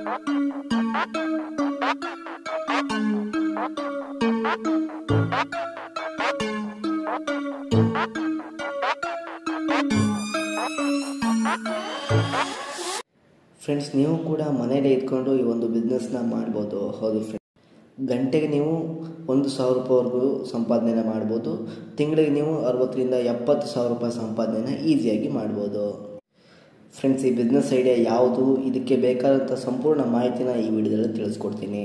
friends ನೀವು ಕೂಡ ಮನೇಲೇ ಇದ್ಕೊಂಡು ಈ ಒಂದು ಬಿಸ್ನೆಸ್ನ ಮಾಡ್ಬೋದು ಹೌದು ಫ್ರೆಂಡ್ಸ್ ಗಂಟೆಗೆ ನೀವು ಒಂದು ಸಾವಿರ ರೂಪಾಯಿವರೆಗೂ ಸಂಪಾದನೆ ಮಾಡ್ಬೋದು ತಿಂಗಳಿಗೆ ನೀವು ಅರವತ್ತರಿಂದ ಎಪ್ಪತ್ತು ಸಾವಿರ ರೂಪಾಯಿ ಸಂಪಾದನೆನ ಈಸಿಯಾಗಿ ಮಾಡ್ಬೋದು ಫ್ರೆಂಡ್ಸ್ ಈ ಬಿಸ್ನೆಸ್ ಐಡಿಯಾ ಯಾವುದು ಇದಕ್ಕೆ ಬೇಕಾದಂಥ ಸಂಪೂರ್ಣ ಮಾಹಿತಿನ ಈ ವಿಡಿಯೋದಲ್ಲಿ ತಿಳಿಸ್ಕೊಡ್ತೀನಿ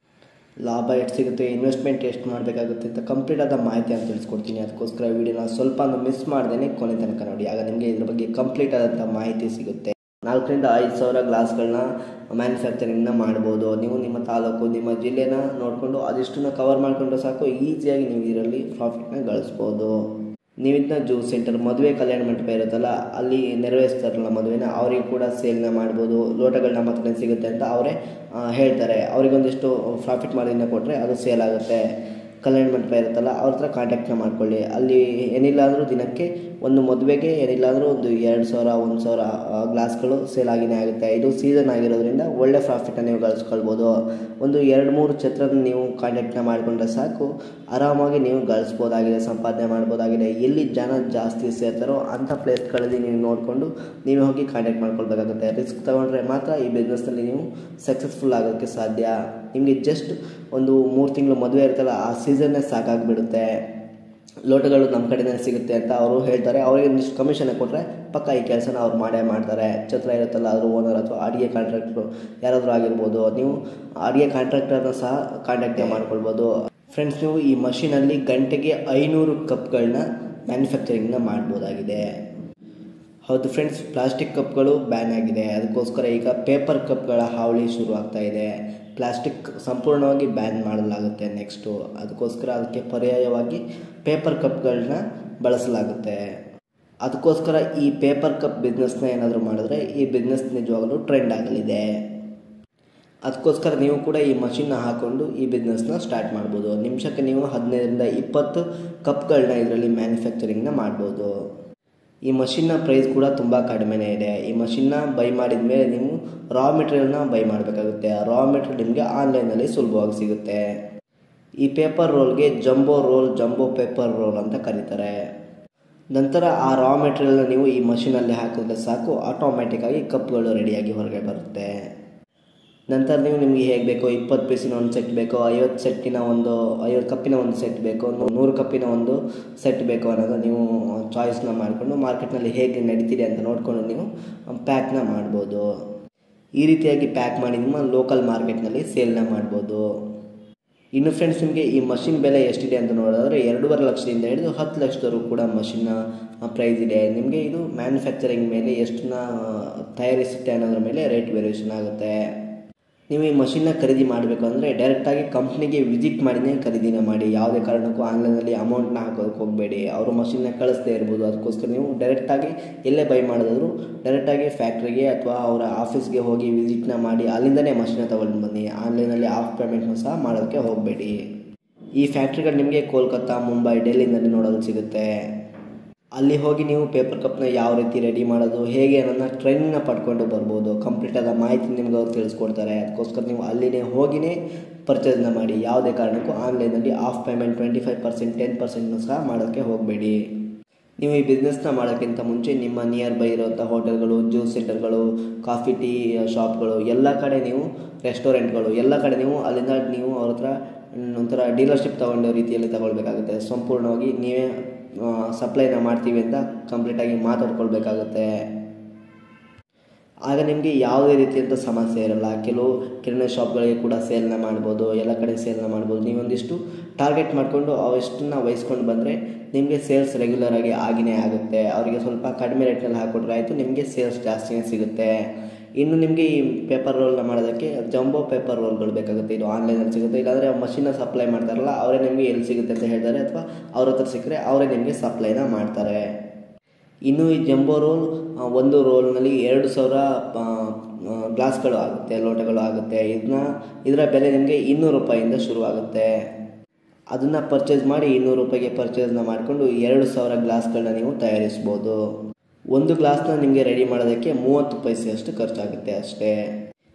ಲಾಭ ಎಷ್ಟು ಸಿಗುತ್ತೆ ಇನ್ವೆಸ್ಟ್ಮೆಂಟ್ ಎಷ್ಟು ಮಾಡಬೇಕಾಗುತ್ತೆ ಅಂತ ಕಂಪ್ಲೀಟ್ ಆದ ಮಾಹಿತಿಯನ್ನು ತಿಳಿಸ್ಕೊಡ್ತೀನಿ ಅದಕ್ಕೋಸ್ಕರ ವಿಡಿಯೋನ ಸ್ವಲ್ಪ ಮಿಸ್ ಮಾಡ್ದೇ ಕೊನೆ ತನಕ ನೋಡಿ ಆಗ ನಿಮಗೆ ಇದ್ರ ಬಗ್ಗೆ ಕಂಪ್ಲೀಟ್ ಆದಂಥ ಮಾಹಿತಿ ಸಿಗುತ್ತೆ ನಾಲ್ಕರಿಂದ ಐದು ಸಾವಿರ ಗ್ಲಾಸ್ಗಳನ್ನ ಮ್ಯಾನುಫ್ಯಾಕ್ಚರಿಂಗ್ನ ಮಾಡ್ಬೋದು ನೀವು ನಿಮ್ಮ ತಾಲೂಕು ನಿಮ್ಮ ಜಿಲ್ಲೆನ ನೋಡಿಕೊಂಡು ಅದಿಷ್ಟನ್ನ ಕವರ್ ಮಾಡಿಕೊಂಡ್ರೆ ಸಾಕು ಈಸಿಯಾಗಿ ನೀವು ಇದರಲ್ಲಿ ಪ್ರಾಫಿಟ್ನ ಗಳಿಸ್ಬೋದು ನೀವಿದ್ದ ಜ್ಯೂಸ್ ಸೆಂಟರ್ ಮದುವೆ ಕಲ್ಯಾಣ ಮಂಟಪ ಇರುತ್ತಲ್ಲ ಅಲ್ಲಿ ನೆರವೇರಿಸ್ತಾರಲ್ಲ ಮದುವೆನ ಅವರಿಗೆ ಕೂಡ ಸೇಲ್ನ ಮಾಡ್ಬೋದು ಲೋಟಗಳನ್ನ ಮಾತ್ರ ಸಿಗುತ್ತೆ ಅಂತ ಅವರೇ ಹೇಳ್ತಾರೆ ಅವರಿಗೊಂದಿಷ್ಟು ಪ್ರಾಫಿಟ್ ಮಾರ್ಜಿನ ಕೊಟ್ಟರೆ ಅದು ಸೇಲ್ ಆಗುತ್ತೆ ಕಲ್ಯಾಣ ಮಂಟಪ ಇರುತ್ತಲ್ಲ ಅವ್ರ ಹತ್ರ ಕಾಂಟ್ಯಾಕ್ಟ್ನ ಮಾಡ್ಕೊಳ್ಳಿ ಅಲ್ಲಿ ಏನಿಲ್ಲ ಅಂದರೂ ದಿನಕ್ಕೆ ಒಂದು ಮದುವೆಗೆ ಏನಿಲ್ಲ ಅಂದರೂ ಒಂದು ಎರಡು ಸಾವಿರ ಒಂದು ಸಾವಿರ ಗ್ಲಾಸ್ಗಳು ಸೇಲ್ ಆಗಿನೇ ಆಗುತ್ತೆ ಇದು ಸೀಸನ್ ಆಗಿರೋದ್ರಿಂದ ಒಳ್ಳೆ ಪ್ರಾಫಿಟನ್ನು ನೀವು ಗಳಿಸ್ಕೊಳ್ಬೋದು ಒಂದು ಎರಡು ಮೂರು ಛತ್ರನ ನೀವು ಕಾಂಟ್ಯಾಕ್ಟ್ನ ಮಾಡಿಕೊಂಡ್ರೆ ಸಾಕು ಆರಾಮಾಗಿ ನೀವು ಗಳಿಸ್ಬೋದಾಗಿದೆ ಸಂಪಾದನೆ ಮಾಡ್ಬೋದಾಗಿದೆ ಎಲ್ಲಿ ಜನ ಜಾಸ್ತಿ ಸೇರ್ತಾರೋ ಅಂಥ ಪ್ಲೇಸ್ಗಳಲ್ಲಿ ನೀವು ನೋಡಿಕೊಂಡು ನೀವೇ ಹೋಗಿ ಕಾಂಟ್ಯಾಕ್ಟ್ ಮಾಡ್ಕೊಳ್ಬೇಕಾಗುತ್ತೆ ರಿಸ್ಕ್ ತೊಗೊಂಡ್ರೆ ಮಾತ್ರ ಈ ಬಿಸ್ನೆಸ್ನಲ್ಲಿ ನೀವು ಸಕ್ಸಸ್ಫುಲ್ ಆಗೋಕ್ಕೆ ಸಾಧ್ಯ ನಿಮಗೆ ಜಸ್ಟ್ ಒಂದು ಮೂರು ತಿಂಗಳು ಮದುವೆ ಇರ್ತಲ್ಲ ಆ ಸೀಸನ್ನೇ ಸಾಕಾಗಿಬಿಡುತ್ತೆ ಲೋಟಗಳು ನಮ್ಮ ಕಡೆನೇ ಸಿಗುತ್ತೆ ಅಂತ ಅವರು ಹೇಳ್ತಾರೆ ಅವರಿಗೆ ಒಂದಿಷ್ಟು ಕಮಿಷನ್ ಕೊಟ್ಟರೆ ಪಕ್ಕ ಈ ಕೆಲಸನ ಅವ್ರು ಮಾಡೇ ಮಾಡ್ತಾರೆ ಛತ್ರ ಇರುತ್ತಲ್ಲ ಅದ್ರ ಓನರ್ ಅಥವಾ ಅಡುಗೆ ಕಾಂಟ್ರಾಕ್ಟ್ರು ಯಾರಾದರೂ ಆಗಿರ್ಬೋದು ನೀವು ಅಡುಗೆ ಕಾಂಟ್ರಾಕ್ಟರ್ನ ಸಹ ಕಾಂಟ್ಯಾಕ್ಟ್ ಮಾಡ್ಕೊಳ್ಬೋದು ಫ್ರೆಂಡ್ಸ್ ನೀವು ಈ ಮಷೀನಲ್ಲಿ ಗಂಟೆಗೆ ಐನೂರು ಕಪ್ಗಳನ್ನ ಮ್ಯಾನುಫ್ಯಾಕ್ಚರಿಂಗ್ನ ಮಾಡ್ಬೋದಾಗಿದೆ ಹೌದು ಫ್ರೆಂಡ್ಸ್ ಪ್ಲಾಸ್ಟಿಕ್ ಕಪ್ಗಳು ಬ್ಯಾನ್ ಆಗಿದೆ ಅದಕ್ಕೋಸ್ಕರ ಈಗ ಪೇಪರ್ ಕಪ್ಗಳ ಹಾವಳಿ ಶುರು ಆಗ್ತಾ ಇದೆ ಪ್ಲಾಸ್ಟಿಕ್ ಸಂಪೂರ್ಣವಾಗಿ ಬ್ಯಾನ್ ಮಾಡಲಾಗುತ್ತೆ ನೆಕ್ಸ್ಟು ಅದಕ್ಕೋಸ್ಕರ ಅದಕ್ಕೆ ಪರ್ಯಾಯವಾಗಿ ಪೇಪರ್ ಕಪ್ಗಳನ್ನ ಬಳಸಲಾಗುತ್ತೆ ಅದಕ್ಕೋಸ್ಕರ ಈ ಪೇಪರ್ ಕಪ್ ಬಿಸ್ನೆಸ್ನ ಏನಾದರೂ ಮಾಡಿದ್ರೆ ಈ ಬಿಸ್ನೆಸ್ ನಿಜವಾಗಲೂ ಟ್ರೆಂಡ್ ಆಗಲಿದೆ ಅದಕ್ಕೋಸ್ಕರ ನೀವು ಕೂಡ ಈ ಮಷಿನ್ನ ಹಾಕ್ಕೊಂಡು ಈ ಬಿಸ್ನೆಸ್ನ ಸ್ಟಾರ್ಟ್ ಮಾಡ್ಬೋದು ನಿಮಿಷಕ್ಕೆ ನೀವು ಹದಿನೈದರಿಂದ ಇಪ್ಪತ್ತು ಕಪ್ಗಳನ್ನ ಇದರಲ್ಲಿ ಮ್ಯಾನುಫ್ಯಾಕ್ಚರಿಂಗ್ನ ಮಾಡ್ಬೋದು ಈ ಮಷಿನ್ನ ಪ್ರೈಸ್ ಕೂಡ ತುಂಬ ಕಡಿಮೆನೇ ಇದೆ ಈ ಮಷಿನ್ನ ಬೈ ಮಾಡಿದ ಮೇಲೆ ನೀವು ರಾ ಮೆಟೀರಿಯಲ್ನ ಬೈ ಮಾಡಬೇಕಾಗುತ್ತೆ ರಾ ಮೆಟೀರಿಯಲ್ ನಿಮಗೆ ಆನ್ಲೈನಲ್ಲಿ ಸುಲಭವಾಗಿ ಸಿಗುತ್ತೆ ಈ ಪೇಪರ್ ರೋಲ್ಗೆ jumbo roll jumbo paper roll ಅಂತ ಕರೀತಾರೆ ನಂತರ ಆ ರಾ ಮೆಟೀರಿಯಲ್ನ ನೀವು ಈ ಮಷಿನಲ್ಲಿ ಹಾಕಿದ್ರೆ ಸಾಕು ಆಟೋಮ್ಯಾಟಿಕ್ಕಾಗಿ ಕಪ್ಗಳು ರೆಡಿಯಾಗಿ ಹೊರಗೆ ಬರುತ್ತೆ ನಂತರ ನೀವು ನಿಮಗೆ ಹೇಗೆ ಬೇಕೋ ಇಪ್ಪತ್ತು ಪೀಸಿನ ಒಂದು ಸೆಟ್ ಬೇಕೋ ಐವತ್ತು ಸೆಟ್ಟಿನ ಒಂದು ಐವತ್ತು ಕಪ್ಪಿನ ಒಂದು ಸೆಟ್ ಬೇಕೋ ನೂರು ಕಪ್ಪಿನ ಒಂದು ಸೆಟ್ ಬೇಕೋ ಅನ್ನೋದು ನೀವು ಚಾಯ್ಸ್ನ ಮಾಡಿಕೊಂಡು ಮಾರ್ಕೆಟ್ನಲ್ಲಿ ಹೇಗೆ ನಡೀತಿದೆ ಅಂತ ನೋಡಿಕೊಂಡು ನೀವು ಪ್ಯಾಕ್ನ ಮಾಡ್ಬೋದು ಈ ರೀತಿಯಾಗಿ ಪ್ಯಾಕ್ ಮಾಡಿ ನಿಮ್ಮ ಲೋಕಲ್ ಮಾರ್ಕೆಟ್ನಲ್ಲಿ ಸೇಲ್ನ ಮಾಡ್ಬೋದು ಇನ್ನು ಫ್ರೆಂಡ್ಸ್ ನಿಮಗೆ ಈ ಮಷಿನ್ ಬೆಲೆ ಎಷ್ಟಿದೆ ಅಂತ ನೋಡಿದ್ರೆ ಎರಡೂವರೆ ಲಕ್ಷದಿಂದ ಹಿಡಿದು ಹತ್ತು ಲಕ್ಷದವರೆಗೂ ಕೂಡ ಮಷಿನ್ನ ಪ್ರೈಸ್ ಇದೆ ನಿಮಗೆ ಇದು ಮ್ಯಾನುಫ್ಯಾಕ್ಚರಿಂಗ್ ಮೇಲೆ ಎಷ್ಟನ್ನ ತಯಾರಿಸುತ್ತೆ ಅನ್ನೋದ್ರ ಮೇಲೆ ರೇಟ್ ವೇರಿಯೇಷನ್ ಆಗುತ್ತೆ ನೀವು ಈ ಮಷಿನ್ನ ಖರೀದಿ ಮಾಡಬೇಕು ಅಂದರೆ ಡೈರೆಕ್ಟಾಗಿ ಕಂಪ್ನಿಗೆ ವಿಸಿಟ್ ಮಾಡಿನೇ ಖರೀದಿನ ಮಾಡಿ ಯಾವುದೇ ಕಾರಣಕ್ಕೂ ಆನ್ಲೈನಲ್ಲಿ ಅಮೌಂಟ್ನ ಹಾಕೋದಕ್ಕೆ ಹೋಗಬೇಡಿ ಅವರು ಮಷಿನ್ನ ಕಳಿಸ್ದೇ ಇರ್ಬೋದು ಅದಕ್ಕೋಸ್ಕರ ನೀವು ಡೈರೆಕ್ಟಾಗಿ ಎಲ್ಲೇ ಬೈ ಮಾಡಿದ್ರು ಡೈರೆಕ್ಟಾಗಿ ಫ್ಯಾಕ್ಟ್ರಿಗೆ ಅಥವಾ ಅವರ ಆಫೀಸ್ಗೆ ಹೋಗಿ ವಿಸಿಟ್ನ ಮಾಡಿ ಅಲ್ಲಿಂದನೇ ಮಷಿನ್ನ ತೊಗೊಂಡು ಬನ್ನಿ ಆನ್ಲೈನಲ್ಲಿ ಆಫ್ ಪೇಮೆಂಟ್ನ ಸಹ ಮಾಡೋದಕ್ಕೆ ಹೋಗಬೇಡಿ ಈ ಫ್ಯಾಕ್ಟ್ರಿಗಳು ನಿಮಗೆ ಕೋಲ್ಕತ್ತಾ ಮುಂಬೈ ಡೆಲ್ಲಿನಲ್ಲಿ ನೋಡೋದಕ್ಕೆ ಸಿಗುತ್ತೆ ಅಲ್ಲಿ ಹೋಗಿ ನೀವು ಪೇಪರ್ ಕಪ್ನ ಯಾವ ರೀತಿ ರೆಡಿ ಮಾಡೋದು ಹೇಗೆ ಅನ್ನೋದನ್ನ ಟ್ರೈನಿಂಗ್ನ ಪಡ್ಕೊಂಡು ಬರ್ಬೋದು ಕಂಪ್ಲೀಟ್ ಆದ ಮಾಹಿತಿ ನಿಮ್ಗೆ ಅವ್ರು ತಿಳಿಸ್ಕೊಡ್ತಾರೆ ಅದಕ್ಕೋಸ್ಕರ ನೀವು ಅಲ್ಲಿನೇ ಹೋಗಿನೇ ಪರ್ಚೇಸ್ನ ಮಾಡಿ ಯಾವುದೇ ಕಾರಣಕ್ಕೂ ಆನ್ಲೈನಲ್ಲಿ half payment twenty five percent ten ಪರ್ಸೆಂಟ್ನೂ ಸಹ ಮಾಡೋಕ್ಕೆ ಹೋಗಬೇಡಿ ನೀವು ಈ ಬಿಸ್ನೆಸ್ನ ಮಾಡೋಕ್ಕಿಂತ ಮುಂಚೆ ನಿಮ್ಮ ನಿಯರ್ ಬೈ ಇರೋಂಥ ಹೋಟೆಲ್ಗಳು ಜ್ಯೂಸ್ ಸೆಂಟರ್ಗಳು ಕಾಫಿ ಟೀ ಶಾಪ್ಗಳು ಎಲ್ಲ ಕಡೆ ನೀವು ರೆಸ್ಟೋರೆಂಟ್ಗಳು ಎಲ್ಲ ಕಡೆ ನೀವು ಅಲ್ಲಿಂದ ನೀವು ಅವ್ರ ಹತ್ರ ಒಂಥರ ಡೀಲರ್ಶಿಪ್ ತೊಗೊಂಡೋ ರೀತಿಯಲ್ಲಿ ತಗೊಳ್ಬೇಕಾಗುತ್ತೆ ಸಂಪೂರ್ಣವಾಗಿ ನೀವೇ ಸಪ್ಲೈನ ಮಾಡ್ತೀವಿ ಅಂತ ಕಂಪ್ಲೀಟಾಗಿ ಮಾತಾಡ್ಕೊಳ್ಬೇಕಾಗುತ್ತೆ ಆಗ ನಿಮಗೆ ಯಾವುದೇ ರೀತಿಯಂಥ ಸಮಸ್ಯೆ ಇರಲ್ಲ ಕೆಲವು ಕಿರಾಣಿ ಶಾಪ್ಗಳಿಗೆ ಕೂಡ ಸೇಲ್ನ ಮಾಡ್ಬೋದು ಎಲ್ಲ ಕಡೆ ಸೇಲ್ನ ಮಾಡ್ಬೋದು ನೀವೊಂದಿಷ್ಟು ಟಾರ್ಗೆಟ್ ಮಾಡಿಕೊಂಡು ಅವೆಷ್ಟನ್ನ ವಹಿಸ್ಕೊಂಡು ಬಂದರೆ ನಿಮಗೆ ಸೇಲ್ಸ್ ರೆಗ್ಯುಲರ್ ಆಗಿ ಆಗಿನೇ ಆಗುತ್ತೆ ಅವರಿಗೆ ಸ್ವಲ್ಪ ಕಡಿಮೆ ರೇಟ್ನಲ್ಲಿ ಹಾಕ್ಕೊಟ್ರೆ ಆಯಿತು ನಿಮಗೆ ಸೇಲ್ಸ್ ಜಾಸ್ತಿನೇ ಸಿಗುತ್ತೆ ಇನ್ನು ನಿಮಗೆ ಈ ಪೇಪರ್ ರೋಲ್ನ ಮಾಡೋದಕ್ಕೆ ಜಂಬೋ ಪೇಪರ್ ರೋಲ್ಗಳು ಬೇಕಾಗುತ್ತೆ ಇದು ಆನ್ಲೈನಲ್ಲಿ ಸಿಗುತ್ತೆ ಇಲ್ಲಾಂದರೆ ಮಷಿನ್ನ ಸಪ್ಲೈ ಮಾಡ್ತಾರಲ್ಲ ಅವರೇ ನಿಮಗೆ ಎಲ್ಲಿ ಸಿಗುತ್ತೆ ಅಂತ ಹೇಳ್ತಾರೆ ಅಥವಾ ಅವ್ರ ಹತ್ರ ಸಿಕ್ಕರೆ ಅವರೇ ನಿಮಗೆ ಸಪ್ಲೈನ ಮಾಡ್ತಾರೆ ಇನ್ನು ಈ ಜಂಬೋ ರೋಲ್ ಒಂದು ರೋಲ್ನಲ್ಲಿ ಎರಡು ಸಾವಿರ ಗ್ಲಾಸ್ಗಳು ಆಗುತ್ತೆ ಲೋಟಗಳು ಆಗುತ್ತೆ ಇದನ್ನ ಇದರ ಬೆಲೆ ನಿಮಗೆ ಇನ್ನೂರು ರೂಪಾಯಿಂದ ಶುರುವಾಗುತ್ತೆ ಅದನ್ನು ಪರ್ಚೇಸ್ ಮಾಡಿ ಇನ್ನೂರು ರೂಪಾಯಿಗೆ ಪರ್ಚೇಸ್ನ ಮಾಡಿಕೊಂಡು ಎರಡು ಸಾವಿರ ಗ್ಲಾಸ್ಗಳನ್ನ ನೀವು ತಯಾರಿಸ್ಬೋದು ಒಂದು ಗ್ಲಾಸ್ನ ನಿಮಗೆ ರೆಡಿ ಮಾಡೋದಕ್ಕೆ ಮೂವತ್ತು ಪೈಸೆಯಷ್ಟು ಖರ್ಚಾಗುತ್ತೆ ಅಷ್ಟೇ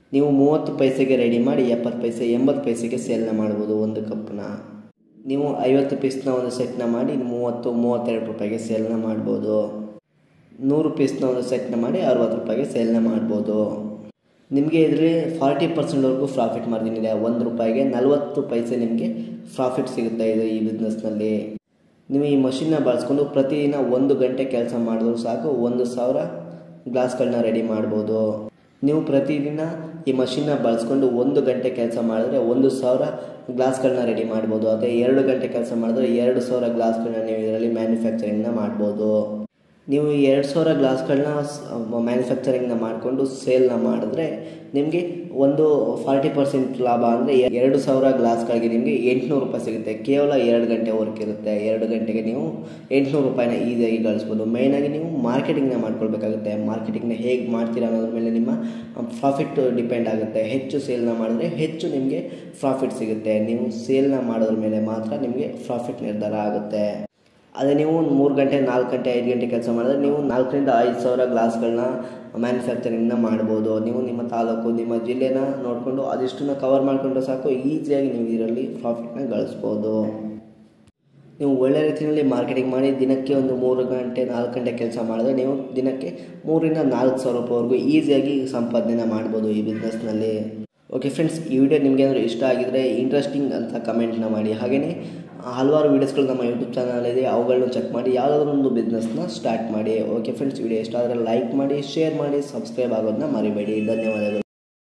ನೀವು ಮೂವತ್ತು ಪೈಸೆಗೆ ರೆಡಿ ಮಾಡಿ ಎಪ್ಪತ್ತು ಪೈಸೆ ಎಂಬತ್ತು ಪೈಸೆಗೆ ಸೇಲ್ನ ಮಾಡ್ಬೋದು ಒಂದು ಕಪ್ನ ನೀವು ಐವತ್ತು ಪೀಸ್ನ ಒಂದು ಸೆಟ್ನ ಮಾಡಿ ಮೂವತ್ತು ಮೂವತ್ತೆರಡು ರೂಪಾಯಿಗೆ ಸೇಲ್ನ ಮಾಡ್ಬೋದು ನೂರು ಪೀಸ್ನ ಒಂದು ಸೆಟ್ನ ಮಾಡಿ ಅರವತ್ತು ರೂಪಾಯಿಗೆ ಸೇಲ್ನ ಮಾಡ್ಬೋದು ನಿಮಗೆ ಇದರಲ್ಲಿ ಫಾರ್ಟಿ ಪರ್ಸೆಂಟ್ವರೆಗೂ ಪ್ರಾಫಿಟ್ ಮಾರ್ಜಿನ್ ಇದೆ ಒಂದು ರೂಪಾಯಿಗೆ ನಲವತ್ತು ಪೈಸೆ ನಿಮಗೆ ಪ್ರಾಫಿಟ್ ಸಿಗುತ್ತೆ ಇದು ಈ ಬಿಸ್ನೆಸ್ನಲ್ಲಿ ನೀವು ಈ ಮಷಿನ್ನ ಬಳಸ್ಕೊಂಡು ಪ್ರತಿದಿನ ಒಂದು ಗಂಟೆ ಕೆಲಸ ಮಾಡಿದ್ರು ಸಾಕು ಒಂದು ಸಾವಿರ ಗ್ಲಾಸ್ಗಳನ್ನ ರೆಡಿ ಮಾಡ್ಬೋದು ನೀವು ಪ್ರತಿದಿನ ಈ ಮಷಿನ್ನ ಬಳಸ್ಕೊಂಡು ಒಂದು ಗಂಟೆ ಕೆಲಸ ಮಾಡಿದ್ರೆ ಒಂದು ಸಾವಿರ ಗ್ಲಾಸ್ಗಳನ್ನ ರೆಡಿ ಮಾಡ್ಬೋದು ಅದೇ ಎರಡು ಗಂಟೆ ಕೆಲಸ ಮಾಡಿದ್ರೆ ಎರಡು ಸಾವಿರ ಗ್ಲಾಸ್ಗಳನ್ನ ನೀವು ಇದರಲ್ಲಿ ಮ್ಯಾನುಫ್ಯಾಕ್ಚರಿಂಗ್ನ ಮಾಡ್ಬೋದು ನೀವು ಈ ಎರಡು ಸಾವಿರ ಗ್ಲಾಸ್ಗಳನ್ನ ಮ್ಯಾನುಫ್ಯಾಕ್ಚರಿಂಗ್ನ ಮಾಡಿಕೊಂಡು ಸೇಲ್ನ ಮಾಡಿದ್ರೆ ನಿಮಗೆ ಒಂದು ಫಾರ್ಟಿ ಪರ್ಸೆಂಟ್ ಲಾಭ ಅಂದರೆ ಎರಡು ಸಾವಿರ ಗ್ಲಾಸ್ಗಳಿಗೆ ನಿಮಗೆ ಎಂಟುನೂರು ರೂಪಾಯಿ ಸಿಗುತ್ತೆ ಕೇವಲ ಎರಡು ಗಂಟೆ ವರ್ಕ್ ಇರುತ್ತೆ ಎರಡು ಗಂಟೆಗೆ ನೀವು ಎಂಟುನೂರು ರೂಪಾಯಿನ ಈಸಿಯಾಗಿ ಗಳಿಸ್ಬೋದು ಮೇಯ್ನಾಗಿ ನೀವು ಮಾರ್ಕೆಟಿಂಗ್ನ ಮಾಡ್ಕೊಳ್ಬೇಕಾಗುತ್ತೆ ಮಾರ್ಕೆಟಿಂಗ್ನ ಹೇಗೆ ಮಾಡ್ತೀರಾ ಅನ್ನೋದ್ರ ಮೇಲೆ ನಿಮ್ಮ ಪ್ರಾಫಿಟ್ ಡಿಪೆಂಡ್ ಆಗುತ್ತೆ ಹೆಚ್ಚು ಸೇಲ್ನ ಮಾಡಿದ್ರೆ ಹೆಚ್ಚು ನಿಮಗೆ ಪ್ರಾಫಿಟ್ ಸಿಗುತ್ತೆ ನೀವು ಸೇಲ್ನ ಮಾಡೋದ್ರ ಮೇಲೆ ಮಾತ್ರ ನಿಮಗೆ ಪ್ರಾಫಿಟ್ ನಿರ್ಧಾರ ಆಗುತ್ತೆ ಅದೇ ನೀವು ಮೂರು ಗಂಟೆ ನಾಲ್ಕು ಗಂಟೆ ಐದು ಗಂಟೆ ಕೆಲಸ ಮಾಡಿದ್ರೆ ನೀವು ನಾಲ್ಕರಿಂದ ಐದು ಸಾವಿರ ಗ್ಲಾಸ್ಗಳನ್ನ ಮ್ಯಾನುಫ್ಯಾಕ್ಚರಿಂಗ್ನ ಮಾಡ್ಬೋದು ನೀವು ನಿಮ್ಮ ತಾಲೂಕು ನಿಮ್ಮ ಜಿಲ್ಲೆನ ನೋಡಿಕೊಂಡು ಅದಿಷ್ಟನ್ನ ಕವರ್ ಮಾಡಿಕೊಂಡ್ರೆ ಸಾಕು ಈಸಿಯಾಗಿ ನೀವು ಇದರಲ್ಲಿ ಪ್ರಾಫಿಟ್ನ ಗಳಿಸ್ಬೋದು ನೀವು ಒಳ್ಳೆ ರೀತಿಯಲ್ಲಿ ಮಾರ್ಕೆಟಿಂಗ್ ಮಾಡಿ ದಿನಕ್ಕೆ ಒಂದು ಮೂರು ಗಂಟೆ ನಾಲ್ಕು ಗಂಟೆ ಕೆಲಸ ಮಾಡಿದ್ರೆ ನೀವು ದಿನಕ್ಕೆ ಮೂರಿಂದ ನಾಲ್ಕು ಸಾವಿರ ರೂಪಾಯಿವರೆಗೂ ಈಸಿಯಾಗಿ ಸಂಪಾದನೆ ಮಾಡ್ಬೋದು ಈ ಬಿಸ್ನೆಸ್ನಲ್ಲಿ ಓಕೆ ಫ್ರೆಂಡ್ಸ್ ಈ ವಿಡಿಯೋ ನಿಮಗೆ ಏನಾದರೂ ಇಷ್ಟ ಆಗಿದರೆ ಇಂಟ್ರೆಸ್ಟಿಂಗ್ ಅಂತ ಕಮೆಂಟ್ನ ಮಾಡಿ ಹಾಗೆಯೇ ಹಲವಾರು ವೀಡಿಯೋಸ್ಗಳು ನಮ್ಮ ಯೂಟ್ಯೂಬ್ ಚಾನಲ್ ಇದೆ ಅವುಗಳನ್ನ ಚೆಕ್ ಮಾಡಿ ಯಾವುದಾದ್ರೂ ಒಂದು ಬಿಸ್ನೆಸ್ನ ಸ್ಟಾರ್ಟ್ ಮಾಡಿ ಓಕೆ ಫ್ರೆಂಡ್ಸ್ ವಿಡಿಯೋ ಇಷ್ಟ ಆದರೆ ಲೈಕ್ ಮಾಡಿ ಶೇರ್ ಮಾಡಿ ಸಬ್ಸ್ಕ್ರೈಬ್ ಆಗೋದನ್ನ ಮರಿಬೇಡಿ ಧನ್ಯವಾದಗಳು